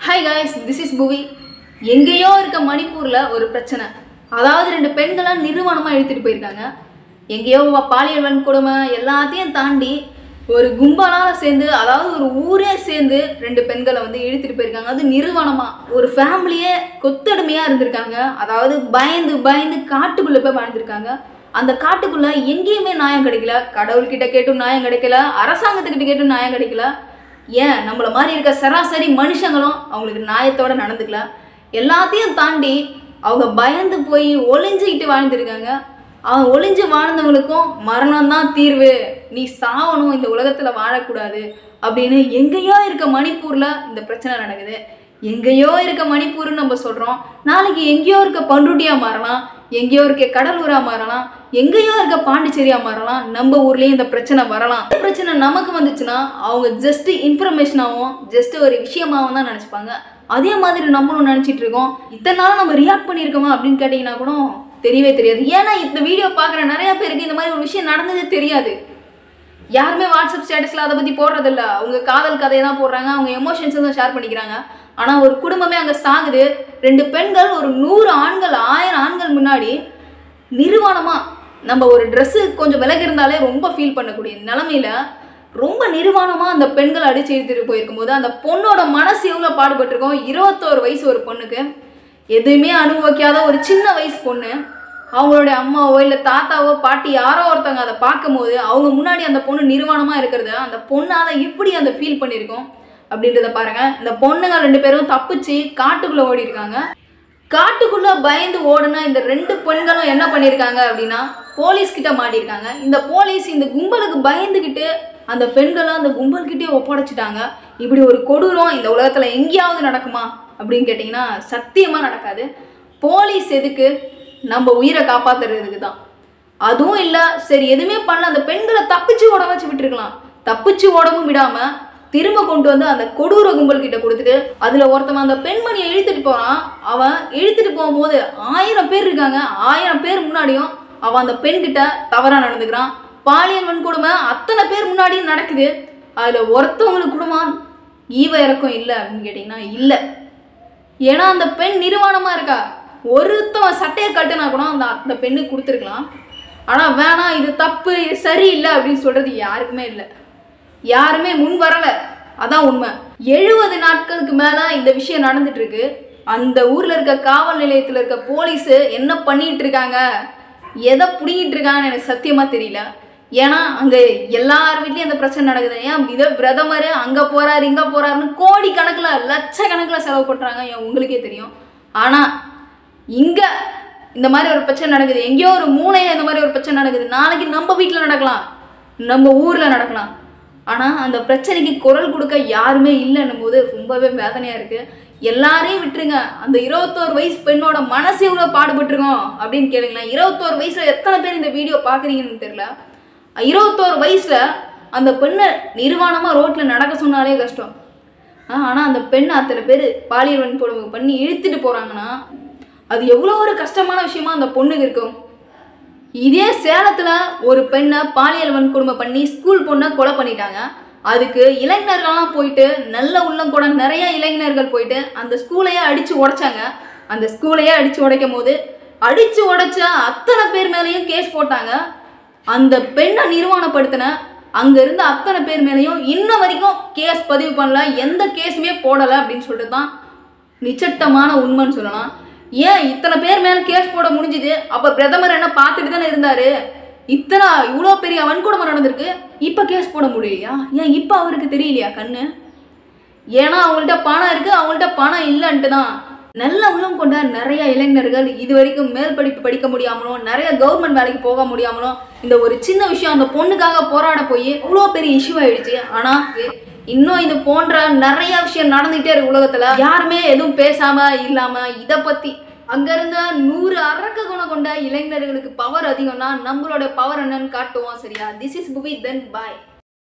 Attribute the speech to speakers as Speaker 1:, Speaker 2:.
Speaker 1: hi guys this is புவி எங்கேயோ இருக்க மணிப்பூரில் ஒரு பிரச்சனை அதாவது ரெண்டு பெண்களை நிறுவனமாக இழுத்துட்டு போயிருக்காங்க எங்கேயோ வ- பாலியல் வன்கொடுமை எல்லாத்தையும் தாண்டி ஒரு கும்பலால் சேர்ந்து அதாவது ஒரு ஊரே சேர்ந்து ரெண்டு பெண்களை வந்து இழுத்துட்டு போயிருக்காங்க அது நிறுவனமாக ஒரு ஃபேமிலியே கொத்தடிமையாக இருந்திருக்காங்க அதாவது பயந்து பயந்து காட்டுக்குள்ளே போய் வாழ்ந்திருக்காங்க அந்த காட்டுக்குள்ளே எங்கேயுமே நியாயம் கிடைக்கல கடவுள்கிட்ட கேட்டும் நியாயம் கிடைக்கல அரசாங்கத்துக்கிட்ட கேட்டும் நியாயம் கிடைக்கல ஏன் நம்மள மாதிரி இருக்க சராசரி மனுஷங்களும் அவங்களுக்கு நியாயத்தோட நடந்துக்கல எல்லாத்தையும் தாண்டி அவங்க பயந்து போய் ஒளிஞ்சுக்கிட்டு வாழ்ந்துருக்காங்க அவங்க ஒளிஞ்சு வாழ்ந்தவங்களுக்கும் மரணம் தான் தீர்வு நீ சாவணும் இந்த உலகத்துல வாழக்கூடாது அப்படின்னு எங்கேயோ இருக்க மணிப்பூர்ல இந்த பிரச்சனை நடக்குது எங்கேயோ இருக்க மணிப்பூர்னு நம்ம சொல்றோம் நாளைக்கு எங்கேயோ இருக்க பண்ருட்டியா மாறலாம் எங்கேயோ இருக்க கடலூரா மாறலாம் எங்கேயோ இருக்க பாண்டிச்சேரியா மாறலாம் நம்ம ஊர்லயும் இந்த பிரச்சனை வரலாம் இந்த பிரச்சனை நமக்கு வந்துச்சுன்னா அவங்க ஜஸ்ட் இன்ஃபர்மேஷனாகவும் ஜஸ்ட் ஒரு விஷயமாவும் தான் நினச்சிப்பாங்க அதே மாதிரி நம்மளும் நினச்சிட்டு இருக்கோம் இத்தனை நாள் நம்ம ரியாக்ட் பண்ணியிருக்கோமா அப்படின்னு கேட்டிங்கன்னா கூட தெரியவே தெரியாது ஏன்னா இந்த வீடியோ பார்க்குற நிறைய பேருக்கு இந்த மாதிரி ஒரு விஷயம் நடந்ததே தெரியாது யாருமே வாட்ஸ்அப் ஸ்டேட்டஸில் அதை பற்றி போடுறதில்ல அவங்க காதல் கதையை தான் போடுறாங்க அவங்க எமோஷன்ஸை தான் ஷேர் பண்ணிக்கிறாங்க ஆனால் ஒரு குடும்பமே அங்கே சாகுது ரெண்டு பெண்கள் ஒரு நூறு ஆண்கள் ஆயிரம் ஆண்கள் முன்னாடி நிர்வாணமாக நம்ம ஒரு ட்ரெஸ்ஸு கொஞ்சம் விலகி இருந்தாலே ரொம்ப ஃபீல் பண்ணக்கூடிய நிலமையில ரொம்ப நிர்வாணமாக அந்த பெண்கள் அடிச்சு இழுத்துட்டு போயிருக்கும்போது அந்த பொண்ணோட மனசு எவ்வளோ பாடுபட்டிருக்கோம் இருபத்தோரு வயசு ஒரு பொண்ணுக்கு எதுவுமே அனுபவிக்காத ஒரு சின்ன வயசு பொண்ணு அவங்களுடைய அம்மாவோ இல்லை தாத்தாவோ பாட்டி யாரோ ஒருத்தவங்க அதை பார்க்கும்போது அவங்க முன்னாடி அந்த பொண்ணு நிர்வாணமாக இருக்கிறத அந்த பொண்ணால் எப்படி அந்த ஃபீல் பண்ணியிருக்கோம் அப்படின்றத பாருங்க இந்த பொண்ணுங்க ரெண்டு பேரும் தப்பிச்சு காட்டுக்குள்ளே ஓடி இருக்காங்க காட்டுக்குள்ள பயந்து ஓடுன இந்த ரெண்டு பெண்களும் என்ன பண்ணியிருக்காங்க அப்படின்னா போலீஸ் கிட்ட மாட்டியிருக்காங்க இந்த போலீஸ் இந்த கும்பலுக்கு பயந்துக்கிட்டு அந்த பெண்களை அந்த கும்பல்கிட்டே ஒப்படைச்சிட்டாங்க இப்படி ஒரு கொடூரம் இந்த உலகத்தில் எங்கேயாவது நடக்குமா அப்படின்னு கேட்டிங்கன்னா சத்தியமாக நடக்காது போலீஸ் எதுக்கு நம்ம உயிரை காப்பாத்துறதுக்கு தான் அதுவும் இல்லை சரி எதுவுமே பண்ணல அந்த பெண்களை தப்பிச்சு ஓட வச்சு விட்டுருக்கலாம் தப்பிச்சு ஓடவும் விடாம திரும்ப கொண்டு வந்து அந்த கொடூர கும்பல் கிட்ட கொடுத்துட்டு அதுல ஒருத்தவன் அந்த பெண்மணியை இழுத்துட்டு போறான் அவன் இழுத்துட்டு போகும்போது ஆயிரம் பேர் இருக்காங்க ஆயிரம் பேர் முன்னாடியும் அவன் அந்த பெண் கிட்ட தவறா நடந்துக்கிறான் பாலியல் வன்கொடுமை அத்தனை பேர் முன்னாடியும் நடக்குது அதுல ஒருத்தவங்களுக்கு கூடமா ஈவ இறக்கம் இல்லை அப்படின்னு கேட்டிங்கன்னா இல்லை ஏன்னா அந்த பெண் நிர்வாணமா இருக்கா ஒருத்தவன் சட்டையை கட்டுனா கூட அந்த அந்த பெண்ணுக்கு கொடுத்துருக்கலாம் ஆனால் வேணாம் இது தப்பு இது சரியில்லை அப்படின்னு சொல்றது யாருக்குமே இல்லை யாருமே முன் வரல அதான் உண்மை எழுபது நாட்களுக்கு மேல இந்த விஷயம் நடந்துட்டு இருக்கு அந்த ஊர்ல இருக்க காவல் நிலையத்துல இருக்க போலீஸ் என்ன பண்ணிட்டு இருக்காங்க எதை புடிங்கிட்டு இருக்காங்கன்னு எனக்கு சத்தியமா தெரியல ஏன்னா அங்க எல்லார் வீட்லயும் அந்த பிரச்சனை நடக்குது ஏன் இதை பிரதமர் அங்க போறாரு இங்க போறாருன்னு கோடி கணக்குல லட்சக்கணக்கில் செலவு பண்றாங்க ஏன் உங்களுக்கே தெரியும் ஆனா இங்க இந்த மாதிரி ஒரு பிரச்சனை நடக்குது எங்கேயோ ஒரு மூலையில இந்த மாதிரி ஒரு பிரச்சனை நடக்குது நாளைக்கு நம்ம வீட்டில் நடக்கலாம் நம்ம ஊர்ல நடக்கலாம் ஆனா அந்த பிரச்சனைக்கு குரல் கொடுக்க யாருமே இல்லைன்னும் போது ரொம்பவே வேதனையா இருக்கு எல்லாரையும் விட்டுருங்க அந்த இருபத்தோரு வயசு பெண்ணோட மனசு எவ்வளோ பாடுபட்டிருக்கோம் அப்படின்னு கேளுங்களேன் இருபத்தோரு வயசுல எத்தனை பேர் இந்த வீடியோ பார்க்குறீங்கன்னு தெரியல இருபத்தோரு வயசுல அந்த பெண்ணை நிர்வாணமா ரோட்ல நடக்க சொன்னாலே கஷ்டம் ஆ, ஆனா அந்த பெண் அத்தனை பேர் பாலியல் வன்கொடுமை பண்ணி இழுத்துட்டு போறாங்கன்னா அது எவ்வளோ ஒரு கஷ்டமான விஷயமா அந்த பொண்ணுக்கு இருக்கும் இதே சேலத்துல ஒரு பெண்ணை பாலியல் வன்கொடுமை பண்ணி ஸ்கூல் பொண்ணை கொலை பண்ணிட்டாங்க அதுக்கு இளைஞர்கள்லாம் போயிட்டு நல்ல உள்ளம் கூட நிறைய இளைஞர்கள் போயிட்டு அந்த ஸ்கூலையே அடிச்சு உடைச்சாங்க அந்த ஸ்கூலையே அடிச்சு உடைக்கும் போது அடிச்சு உடைச்ச அத்தனை பேர் மேலேயும் கேஸ் போட்டாங்க அந்த பெண்ணை நிர்வாணப்படுத்தின அங்க இருந்த அத்தனை பேர் மேலேயும் இன்ன வரைக்கும் கேஸ் பதிவு பண்ணல எந்த கேஸுமே போடலை அப்படின்னு சொல்லிட்டு தான் நிச்சட்டமான உண்மைன்னு சொல்லலாம் ஏன் இத்தனை பேர் மேல கேஸ் போட முடிஞ்சுது அப்ப பிரதமர் என்ன பார்த்துட்டு தானே இருந்தாரு இத்தனை இவ்வளோ பெரிய வன்கொடுமை நடந்திருக்கு இப்போ கேஸ் போட முடியலையா ஏன் இப்போ அவருக்கு தெரியலையா கண்ணு ஏன்னா அவங்கள்ட்ட பணம் இருக்கு அவங்கள்ட்ட பணம் இல்லைன்ட்டு தான் நல்ல உள்ளம் கொண்ட நிறைய இளைஞர்கள் இது வரைக்கும் மேல் படிப்பு படிக்க முடியாமலும் நிறைய கவர்மெண்ட் வேலைக்கு போக முடியாமலும் இந்த ஒரு சின்ன விஷயம் அந்த பொண்ணுக்காக போராட போய் இவ்வளோ பெரிய இஷ்யூ ஆயிடுச்சு ஆனா இன்னும் இது போன்ற நிறைய விஷயம் நடந்துகிட்டே இருக்கு உலகத்துல யாருமே எதுவும் பேசாம இல்லாம இதை பத்தி அங்க இருந்த நூறு அரக்க குணம் கொண்ட இளைஞர்களுக்கு பவர் அதிகம்னா நம்மளோட பவர் என்னன்னு காட்டுவோம் சரியா திஸ் இஸ் புவி தென் பாய்